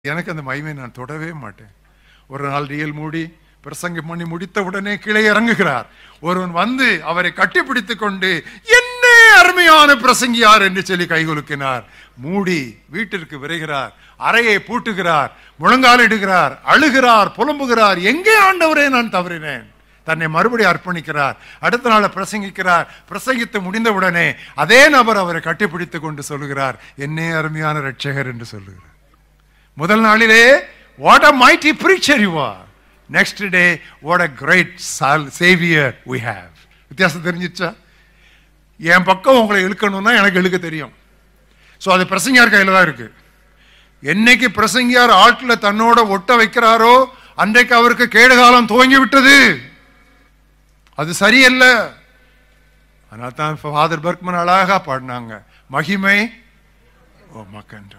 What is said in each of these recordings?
எனக்கு அந்த மகிமை நான் தொடவே மாட்டேன் ஒரு நாள் ரியல் மூடி பிரசங்கம் பண்ணி முடித்த உடனே கீழே இறங்குகிறார் ஒருவன் வந்து அவரை கட்டிப்பிடித்துக் கொண்டு என்ன அருமையான பிரசங்கியார் என்று சொல்லி கைகுலுக்கினார் மூடி வீட்டிற்கு விரைகிறார் அறையை பூட்டுகிறார் முழங்காலிடுகிறார் அழுகிறார் புலம்புகிறார் எங்கே ஆண்டவரே நான் தவறினேன் தன்னை மறுபடி அர்ப்பணிக்கிறார் அடுத்த நாள் பிரசங்கிக்கிறார் பிரசங்கித்து முடிந்தவுடனே அதே நபர் அவரை கட்டிப்பிடித்துக் கொண்டு சொல்லுகிறார் என்னே அருமையான ரட்சகர் என்று சொல்லுகிறார் முதல் நாளிலே what a mighty preacher you are next day what a great saviour we have வித்தியாசம் தெரிஞ்சிச்சா என் பக்கம் உங்களை இழுக்கணும்னா எனக்கு இழுக்க தெரியும் ஸோ அது பிரசங்கியார் கையில் தான் இருக்கு என்னைக்கு பிரசங்கியார் ஆட்களை தன்னோட ஒட்ட வைக்கிறாரோ அன்றைக்கு அவருக்கு கேடுகாலம் துவங்கி விட்டது அது சரியல்ல அதனால தான் ஃபாதர் பர்க்மன் அழகா பாடினாங்க மகிமை ஓ மக்கண்டோ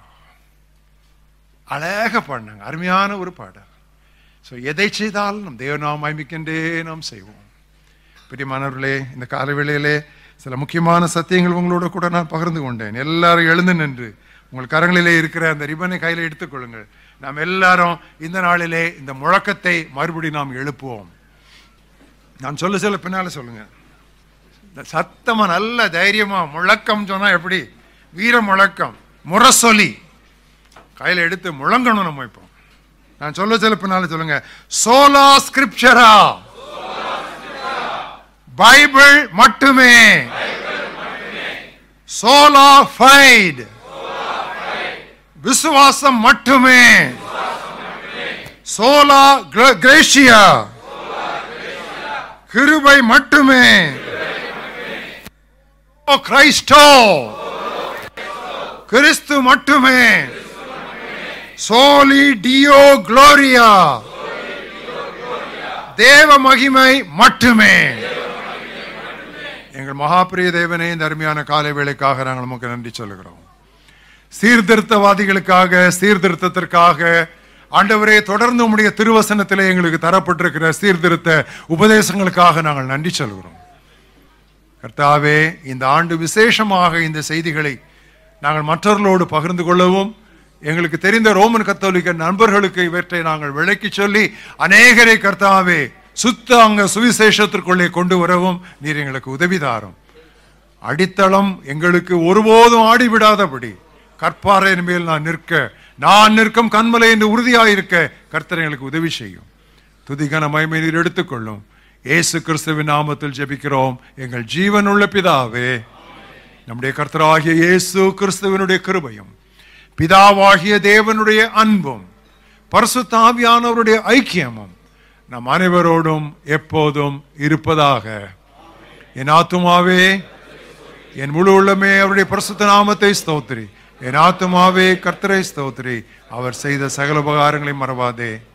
அழகா பாடினாங்க அருமையான ஒரு பாடல் ஸோ எதை செய்தாலும் நம் தேவநாம் மகிமிக்கென்றே நாம் செய்வோம் பிரியமானவர்களே இந்த காலவேளையிலே சில முக்கியமான சத்தியங்கள் உங்களோட கூட நான் பகிர்ந்து கொண்டேன் எல்லாரும் எழுந்து நின்று உங்கள் கரங்களிலே இருக்கிற அந்த ரிபனை கையில் எடுத்துக்கொள்ளுங்கள் நாம் எல்லாரும் இந்த நாளிலே இந்த முழக்கத்தை மறுபடி நாம் எழுப்புவோம் நான் சொல்ல சொல்ல பின்னால சொல்லுங்க இந்த சத்தமா நல்ல தைரியமா முழக்கம் சொன்னா எப்படி வீர முழக்கம் முரசொலி கையில் எடுத்து முழங்கணும் நம்ம இப்போ நான் சொல்ல சொல்ல பின்னால சொல்லுங்க சோலா ஸ்கிரிப்சரா பைபிள் மட்டுமே சோலா ஃபைட் விசுவாசம் மட்டுமே சோலா கிரேஷியா கிருபை மட்டுமே ஓ கிரைஸ்டோ கிறிஸ்து மட்டுமே சோலி டியோ குளோரியா தேவ மகிமை மட்டுமே எங்கள் மகாபிரிய தேவனே இந்த அருமையான காலை வேளைக்காக நாங்கள் நமக்கு நன்றி சொல்லுகிறோம் சீர்திருத்தவாதிகளுக்காக சீர்திருத்தத்திற்காக ஆண்டவரே தொடர்ந்து உம்முடைய திருவசனத்திலே எங்களுக்கு தரப்பட்டிருக்கிற சீர்திருத்த உபதேசங்களுக்காக நாங்கள் நன்றி சொல்கிறோம் கர்த்தாவே இந்த ஆண்டு விசேஷமாக இந்த செய்திகளை நாங்கள் மற்றவர்களோடு பகிர்ந்து கொள்ளவும் எங்களுக்கு தெரிந்த ரோமன் கத்தோலிக்க நண்பர்களுக்கு இவற்றை நாங்கள் விளக்கி சொல்லி அநேகரை கர்த்தாவே சுத்த அங்க சுவிசேஷத்திற்குள்ளே கொண்டு வரவும் நீர் எங்களுக்கு உதவிதாரும் அடித்தளம் எங்களுக்கு ஒருபோதும் ஆடிவிடாதபடி கற்பாறையின் மேல் நான் நிற்க நான் நிற்கும் கண்மலை என்று உறுதியாயிருக்க கர்த்தர் எங்களுக்கு உதவி செய்யும் துதிகன மகிமை நீர் எடுத்துக்கொள்ளும் இயேசு கிறிஸ்துவின் நாமத்தில் ஜெபிக்கிறோம் எங்கள் ஜீவனுள்ள பிதாவே நம்முடைய கர்த்தராகிய இயேசு கிறிஸ்துவனுடைய கிருபையும் பிதாவாகிய தேவனுடைய அன்பும் பரிசுத்தாவியானவருடைய ஐக்கியமும் நம் அனைவரோடும் எப்போதும் இருப்பதாக என் ஆத்துமாவே என் முழு உள்ளமே அவருடைய பரிசுத்த நாமத்தை ஸ்தோத்திரி என் ஆத்துமாவே கர்த்தரை ஸ்தோத்திரி அவர் செய்த சகல உபகாரங்களை மறவாதே